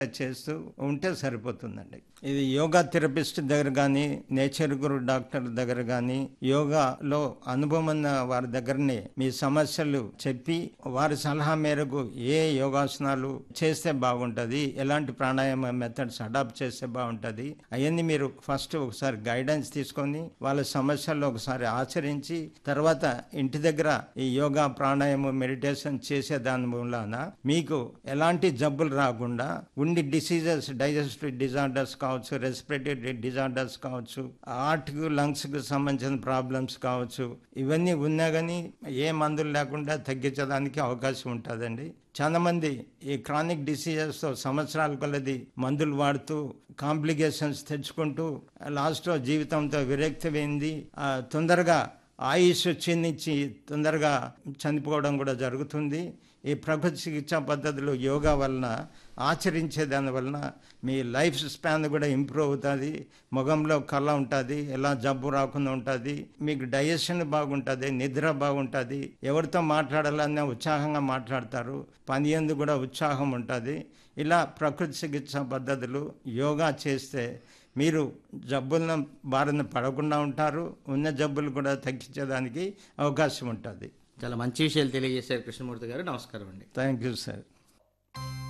చేస్తూ ఉంటే సరిపోతుందండి ఇది యోగా థెరపిస్ట్ దగ్గర కానీ నేచర్ గురు డాక్టర్ దగ్గర కానీ యోగాలో అనుభవం ఉన్న వారి దగ్గరనే మీ సమస్యలు చెప్పి వారి సలహా మేరకు ఏ యోగాసనాలు చేస్తే బాగుంటుంది ఎలాంటి ప్రాణాయామ మెథడ్స్ అడాప్ట్ చేస్తే బాగుంటుంది అవన్నీ మీరు ఫస్ట్ ఒకసారి గైడెన్స్ తీసుకొని వాళ్ళ సమస్యల్లో ఒకసారి ఆచరించి తర్వాత ఇంటి దగ్గర ఈ యోగా ప్రాణాయామం మెడిటేషన్ చేసే దాని మూలాన మీకు ఎలాంటి జబ్బులు రాకుండా ఉండి డిసీజెస్ డైజెస్టివ్ డిజార్డర్స్ కావచ్చు రెస్పిరేటరీ డిజార్డర్స్ కావచ్చు హార్ట్ కు లంగ్స్ కు సంబంధించిన ప్రాబ్లమ్స్ కావచ్చు ఇవన్నీ ఉన్నా కానీ ఏ మందులు లేకుండా తగ్గించడానికి అవకాశం ఉంటుందండి చాలా మంది ఈ క్రానిక్ డిసీజెస్తో సంవత్సరాల కొలది మందులు వాడుతూ కాంప్లికేషన్స్ తెచ్చుకుంటూ లాస్ట్లో జీవితంతో విరక్తి పోయింది ఆ, తొందరగా ఆయుష్ క్షీణించి తొందరగా చనిపోవడం కూడా జరుగుతుంది ఈ ప్రకృతి చికిత్సా పద్ధతులు యోగా వలన ఆచరించే దాని వలన మీ లైఫ్ స్పాన్ కూడా ఇంప్రూవ్ అవుతుంది ముఖంలో కళ ఉంటుంది ఎలా జబ్బు రాకుండా ఉంటుంది మీకు డైజెషన్ బాగుంటుంది నిద్ర బాగుంటుంది ఎవరితో మాట్లాడాలన్నా ఉత్సాహంగా మాట్లాడతారు పని ఎందు కూడా ఉత్సాహం ఉంటుంది ఇలా ప్రకృతి చికిత్సా పద్ధతులు యోగా చేస్తే మీరు జబ్బులను బారిన పడకుండా ఉంటారు ఉన్న జబ్బులు కూడా తగ్గించడానికి అవకాశం ఉంటుంది చాలా మంచి విషయాలు తెలియజేశారు కృష్ణమూర్తి గారు నమస్కారం అండి థ్యాంక్ యూ సార్